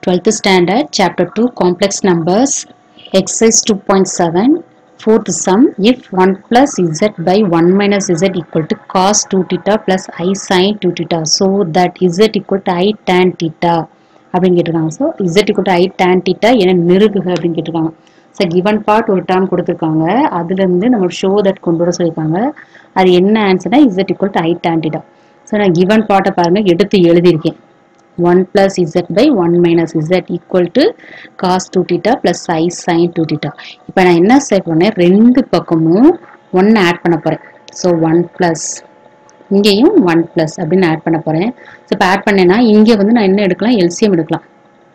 12th standard chapter 2 complex numbers exercise 2.7 fourth sum if 1 plus z by 1 minus z equal to cos 2 theta plus i sin 2 theta so that z equal to i tan theta அப்படின்னு கேட்டிருக்காங்க so z equal to i tan theta என நிறுவுக அப்படின்னு கேட்டிருக்காங்க so given part ஒரு term கொடுத்துருக்காங்க அதுலேருந்து நம்ம ஷோ தட் கொண்டு வர சொல்லியிருக்காங்க அது என்ன ஆன்சர்னா z equal to i tan theta so நான் கிவன் பார்ட்டை பாருங்கள் எடுத்து எழுதியிருக்கேன் 1 plus z by 1 minus z equal to cos 2 theta plus i sin 2 theta இப்போ நான் என்ன செய்ய போறேன் ரெண்டு பக்கமும் 1 ஆட் பண்ண போறேன் ஸோ 1 plus இங்கேயும் 1 plus அப்படின்னு ஆட் பண்ண போறேன் ஸோ இப்போ ஆட் பண்ணேன்னா இங்கே வந்து நான் என்ன எடுக்கலாம் எல்சிஎம் எடுக்கலாம்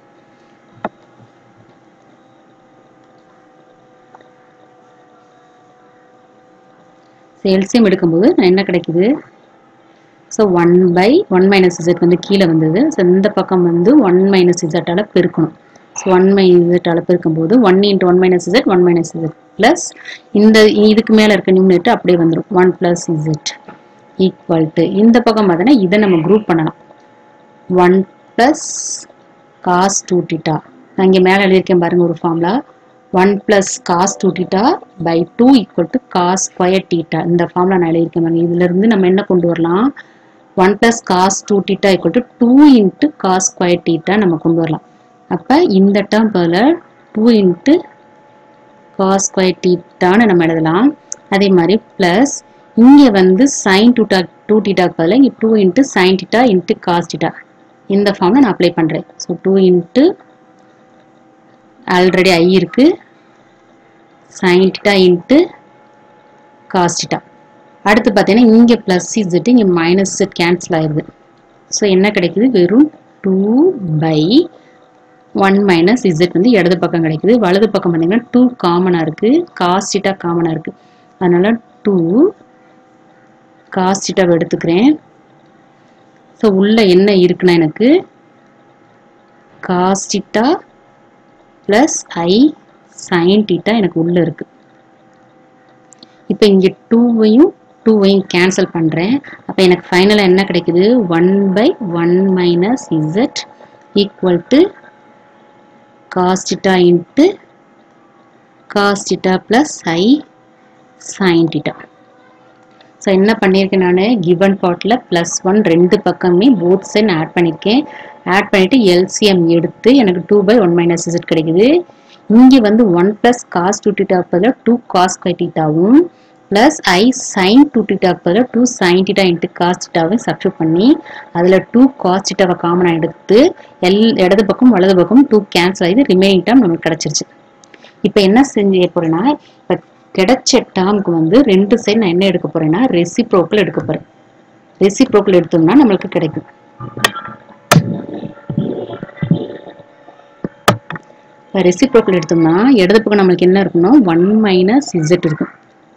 ஸோ எல்சிஎம் எடுக்கும்போது நான் என்ன கிடைக்குது so one by one minus z வந்து கீழே வந்தது ஸோ இந்த பக்கம் வந்து ஒன் மைனஸ் இசட்டால் பெருக்கணும் ஸோ ஒன் மைனஸ் இசட்டால் பெருக்கும்போது one into one minus z one minus z plus இந்த இதுக்கு மேலே இருக்க நியூமினேட்டு அப்படியே வந்துடும் one plus z equal to இந்த பக்கம் பார்த்தோன்னா இதை நம்ம குரூப் பண்ணலாம் one plus cos two theta நான் இங்கே மேலே எழுதியிருக்கேன் பாருங்கள் ஒரு formula one plus cos two theta by two equal to cos square theta இந்த ஃபார்முலா நான் எழுதியிருக்கேன் பாருங்க இதுலேருந்து நம்ம என்ன கொண்டு வரலாம் one plus cos two theta equal to two into cos square theta நம்ம கொண்டு வரலாம் அப்போ இந்த டேர்ம் பதில் டூ இன்ட்டு காஸ் ஸ்கொயர் டீட்டான்னு நம்ம எழுதலாம் அதே மாதிரி ப்ளஸ் இங்கே வந்து சைன் டூ டா டூ டீட்டாக்கு பதில் இங்கே two into sine theta into cos theta இந்த ஃபார்மில் நான் அப்ளை பண்ணுறேன் so two into already i இருக்கு சைன் டிட்டா இன்ட்டு காஸ்டிட்டா அடுத்து பார்த்தீங்கன்னா இங்கே ப்ளஸ் இசட் இங்கே மைனஸ் இசட் கேன்சல் ஆயிடுது ஸோ என்ன கிடைக்குது வெறும் two by one minus z வந்து இடது பக்கம் கிடைக்குது வலது பக்கம் பார்த்தீங்கன்னா டூ காமனாக இருக்குது காஸ்டிட்டா காமனாக இருக்குது அதனால் டூ காஸ்டிட்டாவை எடுத்துக்கிறேன் ஸோ உள்ள என்ன இருக்குன்னா எனக்கு cos theta plus i sine theta எனக்கு உள்ளே இருக்கு இப்போ இங்கே டூவையும் டூவையும் கேன்சல் பண்ணுறேன் அப்போ எனக்கு ஃபைனலாக என்ன கிடைக்குது one by one minus z equal to cos theta into cos theta plus i sine theta so என்ன பண்ணியிருக்கேன் நான் கிவன் பார்ட்டில் ப்ளஸ் ஒன் ரெண்டு பக்கமே போத் சைட் ஆட் பண்ணியிருக்கேன் ஆட் பண்ணிவிட்டு எல்சிஎம் எடுத்து எனக்கு two by one minus z கிடைக்குது இங்கே வந்து one plus cos two theta பதில் டூ காஸ் டீட்டாவும் plus i sine two theta பதில் two sine theta into cos டீட்டாவையும் சப்ஸ்டியூட் பண்ணி அதில் டூ காஸ் டீட்டாவை காமனாக எடுத்து எல் இடது பக்கம் வலது பக்கம் டூ கேன்சல் ஆகி ரிமைனிங் டேர்ம் நமக்கு கிடச்சிருச்சு இப்போ என்ன செஞ்சு போகிறேன்னா இப்போ கிடைச்ச டேர்முக்கு வந்து ரெண்டு சைடு நான் என்ன எடுக்க போகிறேன்னா ரெசிப்ரோக்கல் எடுக்க போகிறேன் ரெசிப்ரோக்கல் எடுத்தோம்னா நம்மளுக்கு கிடைக்கும் இப்போ ரெசிப்ரோக்கல் எடுத்தோம்னா இடது பக்கம் நம்மளுக்கு என்ன இருக்குன்னா ஒன் மைனஸ் இசட் இருக்கும்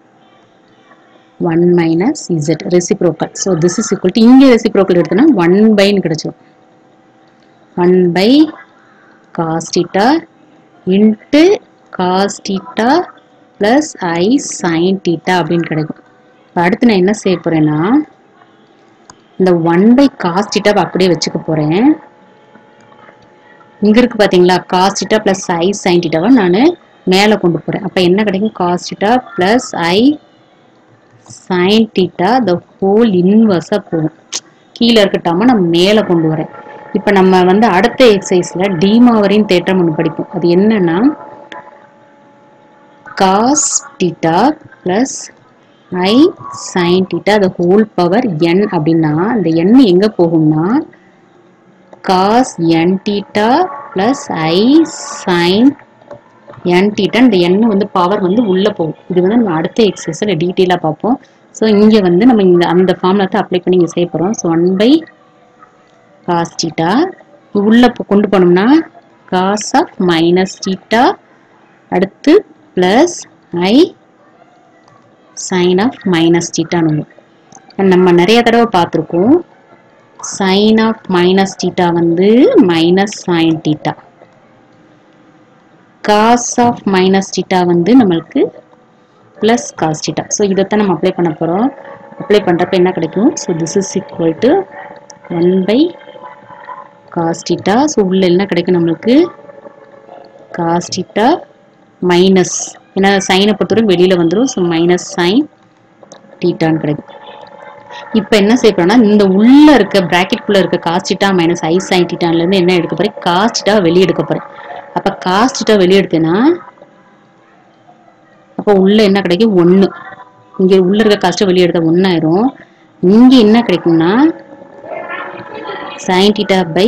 one minus z reciprocal so this is equal to இங்கே ரெசிப்ரோக்கல் எடுத்தோம்னா ஒன் பைன்னு கிடைச்சிடும் one by cos theta into cos theta plus i sine theta அப்படின்னு கிடைக்கும் இப்போ அடுத்து நான் என்ன செய்ய போகிறேன்னா இந்த ஒன் பை காஸ்டிட்டாவை அப்படியே வச்சுக்க போகிறேன் இங்கே இருக்குது பார்த்தீங்களா காஸ்டிட்டா ப்ளஸ் ஐ சைன் டீட்டாவை நான் மேலே கொண்டு போகிறேன் அப்போ என்ன கிடைக்கும் cos theta plus i sine theta the whole இன்வர்ஸாக போகும் கீழே இருக்கட்டாமல் நான் மேலே கொண்டு வரேன் இப்போ நம்ம வந்து அடுத்த எக்ஸசைஸில் டீமாவரின் தேற்றம் ஒன்று படிப்போம் அது என்னன்னா cos theta plus i sine theta the whole power n அப்படின்னா அந்த எண் எங்கே போகும்னா cos n theta plus i sine n theta இந்த எண் வந்து பவர் வந்து உள்ளே போகும் இது வந்து நம்ம அடுத்த எக்ஸசைஸில் டீட்டெயிலாக பார்ப்போம் ஸோ இங்கே வந்து நம்ம இந்த அந்த ஃபார்முலா தான் அப்ளை பண்ணி இங்கே செய்ய போகிறோம் so one by cos theta உள்ளே கொண்டு போனோம்னா காஸ் ஆஃப் மைனஸ் டீட்டா அடுத்து plus i sine of minus டீட்டான்னு நம்ம நிறைய தடவை பார்த்துருக்கோம் சைன் ஆஃப் மைனஸ் டீட்டா வந்து minus sine theta cos of minus theta வந்து நம்மளுக்கு ப்ளஸ் காஸ் டீட்டா ஸோ இதைத்தான் நம்ம அப்ளை பண்ண போகிறோம் அப்ளை பண்ணுறப்ப என்ன கிடைக்கும் so this is equal to one by cos theta so உள்ள என்ன கிடைக்கும் நம்மளுக்கு காஸ்டிட்டா மைனஸ் ஏன்னா சைனை பொறுத்தவரை வெளியில் வந்துடும் ஸோ மைனஸ் சைன் டீட்டான்னு கிடைக்கும் இப்போ என்ன செய்ய போறோம்னா இந்த உள்ள இருக்க பிராக்கெட்குள்ள இருக்க காஸ்டிட்டா மைனஸ் ஐ சைன் டீட்டான்லேருந்து என்ன எடுக்க போறேன் காஸ்டிட்டா வெளியே எடுக்க போறேன் அப்போ காஸ்டிட்டா வெளியே எடுத்தேன்னா அப்போ உள்ள என்ன கிடைக்கும் ஒன்று இங்கே உள்ள இருக்க காஸ்ட்டை வெளியே எடுத்த ஒன்றாயிரும் இங்கே என்ன கிடைக்கும்னா sine theta by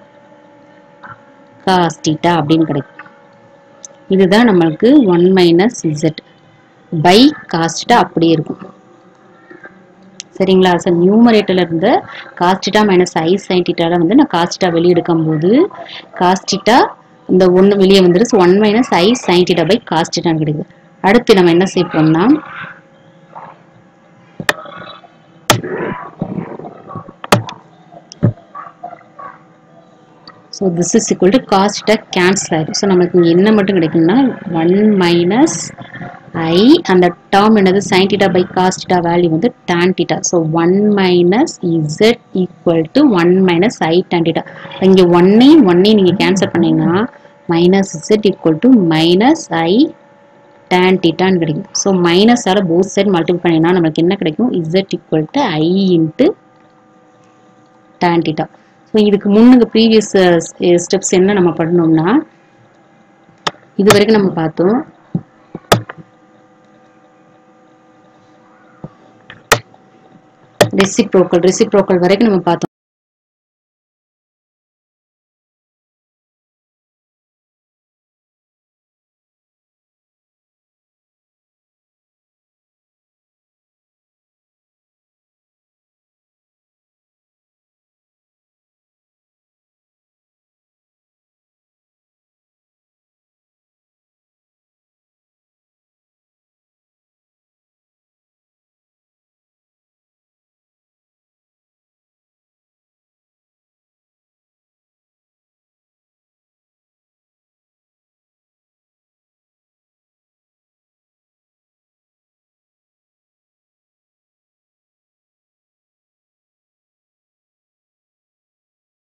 cos theta அப்படின்னு கிடைக்கும் இதுதான் நம்மளுக்கு one minus z by cos theta அப்படியே இருக்கும் சரிங்களா ஸோ நியூமரேட்டர்ல இருந்த காஸ்டிட்டா மைனஸ் ஐ சைன் டீட்டால வந்து நான் காஸ்டிட்டா வெளியே எடுக்கும்போது காஸ்டிட்டா இந்த ஒன்று வெளியே வந்துடும் so one minus i sine theta by காஸ்டிட்டான்னு கிடைக்குது அடுத்து நம்ம என்ன செய்யப்போம்னா so this is equal to காஸ்ட்டை கேன்சல் ஆயிடும் ஸோ நமக்கு இங்கே என்ன மட்டும் கிடைக்கும்னா ஒன் மைனஸ் ஐ அந்த டேர்ம் என்னது sine theta by cos theta value வந்து tan theta so one minus z equal to one minus i tan theta இங்கே ஒன்னையும் ஒன்னையும் நீங்கள் கேன்சல் பண்ணீங்கன்னா minus z equal to minus i tan டீட்டான்னு கிடைக்கும் ஸோ மைனஸால் போத் சைட் மல்டிபிள் பண்ணினா நமக்கு என்ன கிடைக்கும் z equal to i into tan theta so இதுக்கு முன்னுக்கு ப்ரீவியஸ் ஸ்டெப்ஸ் என்ன நம்ம பண்ணோம்னா இது வரைக்கும் நம்ம பார்த்தோம் ரெசிப்ரோக்கல் ரெசிப்ரோக்கல் வரைக்கும் நம்ம பார்த்தோம்